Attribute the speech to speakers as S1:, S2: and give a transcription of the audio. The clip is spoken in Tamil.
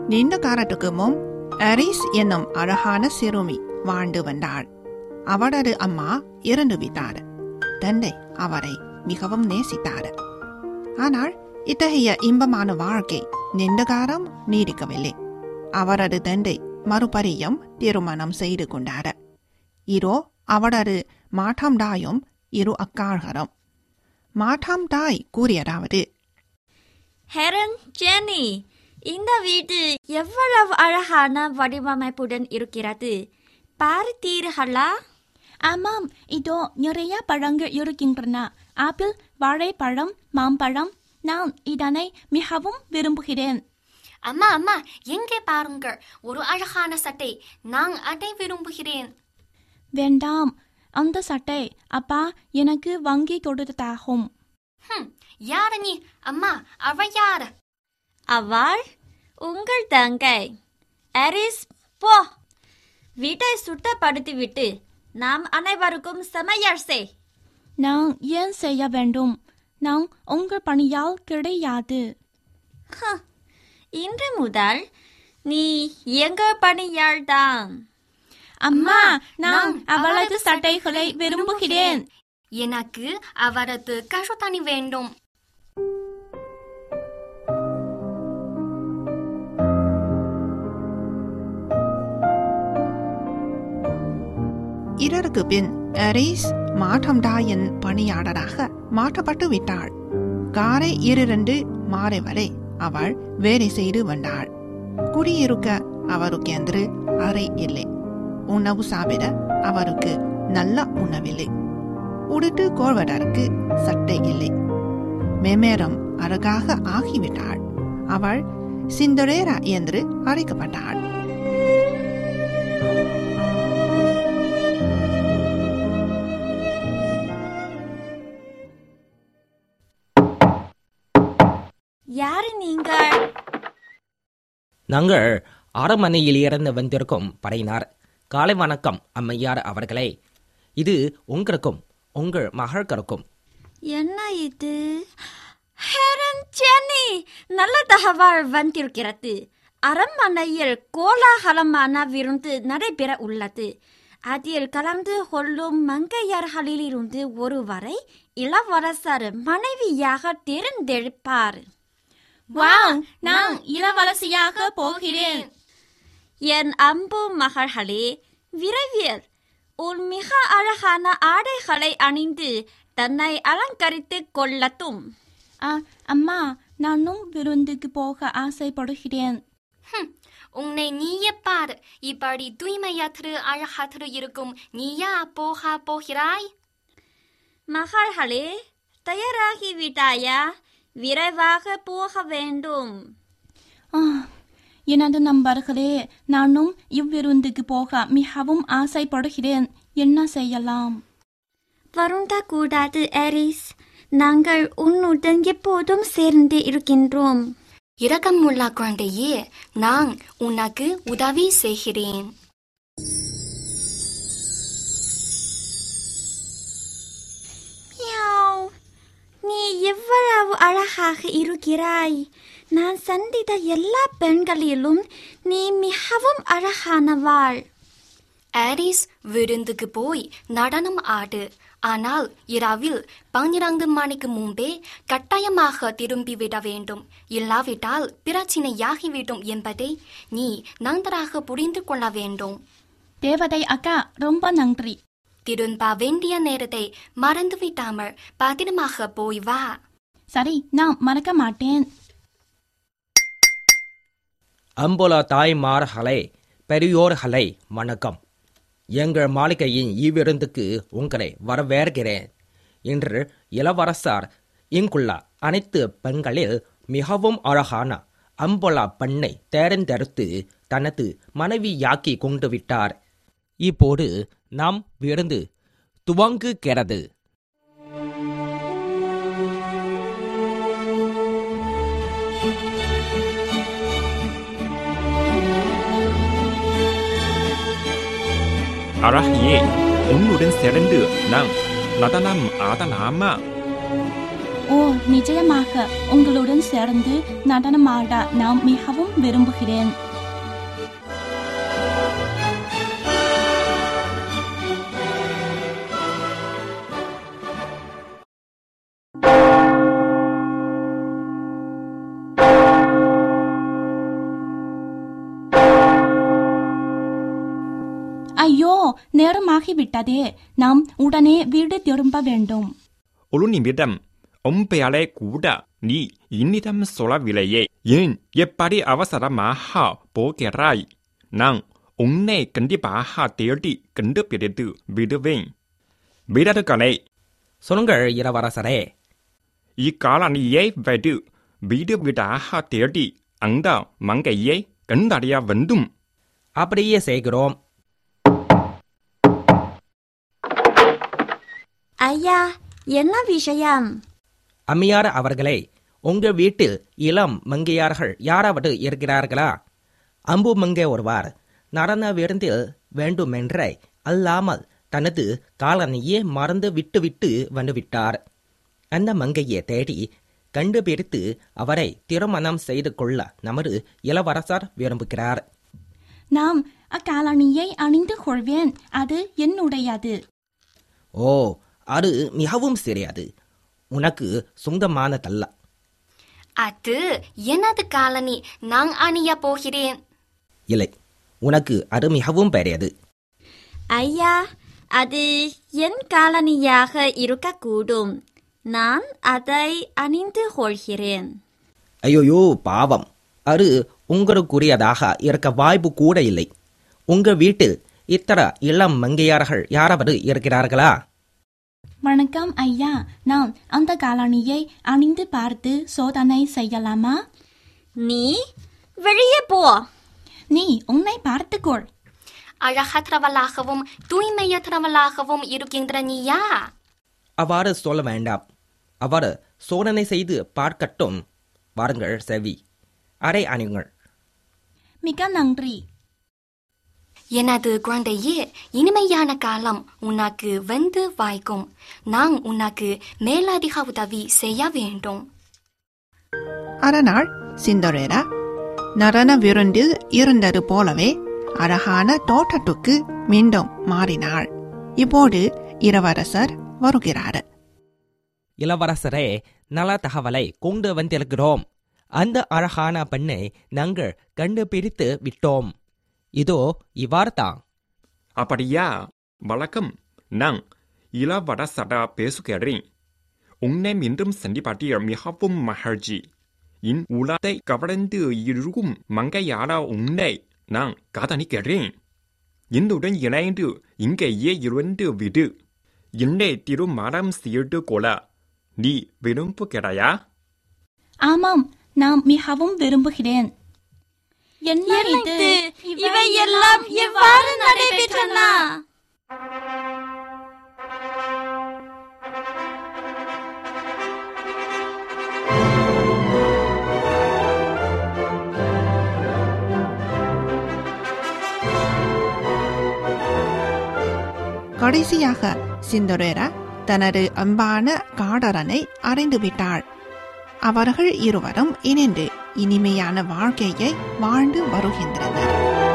S1: நீண்ட காலத்துக்கு முன் அரிஸ் என்னும் அழகான சிறுமி வாழ்ந்து வந்தாள் அவளது அம்மா இறந்து விட்டார் தந்தை அவரை மிகவும் நேசித்தார் ஆனால் இத்தகைய இன்பமான வாழ்க்கை நீண்ட காலம் நீடிக்கவில்லை அவரது தந்தை மறுபடியும் திருமணம் செய்து கொண்டார் இதோ அவரது மாட்டாம் தாயும் இரு அக்காள்களும் மாட்டாம் தாய் கூறியதாவது
S2: ஹெரன் ஜெனி இந்த வீடு எவ்வளவு அழகான வடிவமைப்புடன் இருக்கிறது பார்த்தீர்களா
S3: ஆமாம் இதோ நிறைய பழங்கள் இருக்கின்றன ஆப்பிள் வாழைப்பழம் மாம்பழம் நான் இதனை மிகவும் விரும்புகிறேன்
S4: அம்மா அம்மா எங்கே பாருங்கள் ஒரு அழகான சட்டை நான் அதை விரும்புகிறேன்
S3: வேண்டாம் அந்த சட்டை அப்பா எனக்கு வாங்கி கொடுத்ததாகும்
S4: ஹம், யாரு நீ அம்மா அவ யாரு
S2: அவள் உங்கள் தங்கை அரிஸ் போ வீட்டை சுத்தப்படுத்திவிட்டு நாம் அனைவருக்கும் சமையல் செய்
S3: நான் ஏன் செய்ய வேண்டும் நான் உங்கள் பணியால் கிடையாது
S2: ஹம், இன்று முதல் நீ எங்கள் பணியாள்தான்
S3: அம்மா நான் அவளது சட்டைகளை விரும்புகிறேன்
S4: எனக்கு அவரது கசுத்தனி வேண்டும்
S1: இதற்கு பின் அரிஸ் மாட்டம் தாயின் பணியாளராக மாற்றப்பட்டு விட்டாள் காரை இரண்டு மாலை வரை அவள் வேலை செய்து வந்தாள் குடியிருக்க அவருக்கு என்று அறை இல்லை உணவு சாப்பிட அவருக்கு நல்ல உணவில்லை உடுத்து கோள்வதற்கு சட்டை இல்லை மெமேரம் அழகாக ஆகிவிட்டாள் அவள் சிந்தரேரா என்று அழைக்கப்பட்டாள்
S2: யாரு நீங்கள்
S5: நாங்கள் அரண்மனையில் இருந்து வந்திருக்கும் படையினார் காலை வணக்கம் அம்மையார் அவர்களே இது உங்களுக்கும் உங்கள் மகளுக்கும்
S2: என்ன இது ஹெரன் ஜெனி நல்ல தகவல் வந்திருக்கிறது அரண்மனையில் கோலாகலமான விருந்து நடைபெற உள்ளது அதில் கலந்து கொள்ளும் மங்கையர்களிலிருந்து ஒருவரை இளவரசர் மனைவியாக தேர்ந்தெடுப்பார்
S3: வாவ் நான் இளவரசியாக போகிறேன்
S2: என் அம்பு மகள்களே விரைவில் உன் மிக அழகான ஆடைகளை அணிந்து தன்னை அலங்கரித்துக் கொள்ளட்டும்
S3: ஆ, அம்மா நானும் விருந்துக்கு போக ஆசைப்படுகிறேன்
S4: ஹம், உன்னை நீயே பாரு இப்படி தூய்மையற்று அழகற்று இருக்கும் நீயா போக போகிறாய்
S2: மகள்களே தயாராகி விட்டாயா விரைவாக போக வேண்டும்
S3: ஆ, எனது நண்பர்களே நானும் இவ்விருந்துக்கு போக மிகவும் ஆசைப்படுகிறேன் என்ன செய்யலாம்
S2: வருந்தக்கூடாது ஆரிஸ் நாங்கள் உன்னுடன் எப்போதும் சேர்ந்து இருக்கின்றோம்
S4: இரக்கமுள்ள குழந்தையே நான் உனக்கு உதவி செய்கிறேன்
S2: மியாவ். நீ எவ்வளவு அழகாக இருக்கிறாய் நான் சந்தித்த எல்லா பெண்களிலும் நீ மிகவும் அழகானவாள்
S4: ஆரிஸ் விருந்துக்கு போய் நடனம் ஆடு ஆனால் இரவில் பன்னிரண்டு மணிக்கு முன்பே கட்டாயமாக திரும்பிவிட வேண்டும் இல்லாவிட்டால் பிரச்சினையாகிவிடும் என்பதை நீ நன்றாக புரிந்து கொள்ள வேண்டும்
S3: தேவதை அக்கா ரொம்ப நன்றி
S4: திரும்ப வேண்டிய நேரத்தை மறந்துவிடாமல் பத்திரமாக போய் வா
S3: சரி நான் மறக்க மாட்டேன்
S5: அம்புல தாய்மார்களே பெரியோர்களே வணக்கம் எங்கள் மாளிகையின் இவ்விருந்துக்கு உங்களை வரவேற்கிறேன் இன்று இளவரசர் இங்குள்ள அனைத்து பெண்களில் மிகவும் அழகான அம்புலா பெண்ணை தேர்ந்தெடுத்து தனது மனைவியாக்கி கொண்டு விட்டார் இப்போது நாம் விருந்து துவங்குகிறது
S6: அழகியே உன்னுடன் சேர்ந்து நான் நடனம் ஆடலாமா
S3: ஓ நிச்சயமாக உங்களுடன் சேர்ந்து நடனமாட நான் மிகவும் விரும்புகிறேன் ஐயோ நேரமாகிவிட்டதே நாம் உடனே வீடு திரும்ப வேண்டும்
S6: ஒரு நிமிடம் உன் பெயரை கூட நீ என்னிடம் சொல்லவில்லையே ஏன் எப்படி அவசரமாக போகிறாய் நான் உன்னை கண்டிப்பாக தேடி கண்டுபிடித்து விடுவேன் வீரர்களே
S5: சொல்லுங்கள் இளவரசரே
S6: இக்காலனியை வைத்து வீடு வீடாக தேடி அந்த மங்கையை கண்டறிய வேண்டும்
S5: அப்படியே செய்கிறோம்
S2: ஐயா என்ன விஷயம்
S5: அம்மையார் அவர்களே உங்க வீட்டில் இளம் மங்கையார்கள் யாராவது இருக்கிறார்களா அம்பு மங்கை ஒருவர் நடன விருந்தில் வேண்டுமென்றே அல்லாமல் தனது காலனையே மறந்து விட்டு விட்டு வந்துவிட்டார் அந்த மங்கையை தேடி கண்டுபிடித்து அவரை திருமணம் செய்து கொள்ள நமது இளவரசர் விரும்புகிறார்
S3: நாம் அக்காலணியை அணிந்து கொள்வேன் அது என்னுடையது
S5: ஓ அது மிகவும் சிறியது உனக்கு சொந்தமானதல்ல
S4: அது எனது காலனி நான் அணிய போகிறேன்
S5: இல்லை உனக்கு அது மிகவும் பெரியது
S2: ஐயா அது என் காலனியாக இருக்கக்கூடும் நான் அதை அணிந்து கொள்கிறேன்
S5: ஐயோயோ பாவம் அது உங்களுக்குரியதாக இருக்க வாய்ப்பு கூட இல்லை உங்க வீட்டில் இத்தனை இளம் மங்கையார்கள் யாராவது இருக்கிறார்களா
S3: வணக்கம் ஐயா நான் அந்த காலணியை அணிந்து பார்த்து சோதனை செய்யலாமா
S2: நீ வெளியே போ
S3: நீ உன்னை பார்த்துக்கொள்
S4: அழகற்றவளாகவும் தூய்மையற்றவளாகவும் இருக்கின்ற நீயா
S5: அவ்வாறு சொல்ல வேண்டாம் அவர் சோதனை செய்து பார்க்கட்டும் வாருங்கள் செவி அரை அணியுங்கள்
S3: மிக நன்றி
S4: எனது குழந்தையே இனிமையான காலம் உனக்கு வந்து வாய்க்கும் நான் உனக்கு மேலதிக உதவி செய்ய வேண்டும்
S1: அதனால் சிந்தரேரா நடன விருந்தில் இருந்தது போலவே அழகான தோட்டத்துக்கு மீண்டும் மாறினாள் இப்போது இளவரசர் வருகிறார்
S5: இளவரசரே நல தகவலை கொண்டு வந்திருக்கிறோம் அந்த அழகான பெண்ணை நாங்கள் கண்டுபிடித்து விட்டோம் இதோ இவ்வாறுதான்
S6: அப்படியா வழக்கம் நான் இளவரசர பேசுகிறேன் உன்னை மீண்டும் சந்திப்பதில் மிகவும் மகிழ்ச்சி இன் உலகத்தை கவர்ந்து இருக்கும் மங்கையான உன்னை நான் காதலிக்கிறேன் என்னுடன் இணைந்து இங்கேயே இருந்து விடு என்னை திருமணம் செய்து கொள்ள நீ விரும்புகிறாயா
S3: ஆமாம் நான் மிகவும் விரும்புகிறேன் என்ன இது
S2: இவை எல்லாம் எவ்வாறு நடைபெற்றன
S1: கடைசியாக சிந்தரேரா தனது அன்பான காடரனை அறிந்துவிட்டாள் அவர்கள் இருவரும் இணைந்து இனிமையான வாழ்க்கையை வாழ்ந்து வருகின்றனர்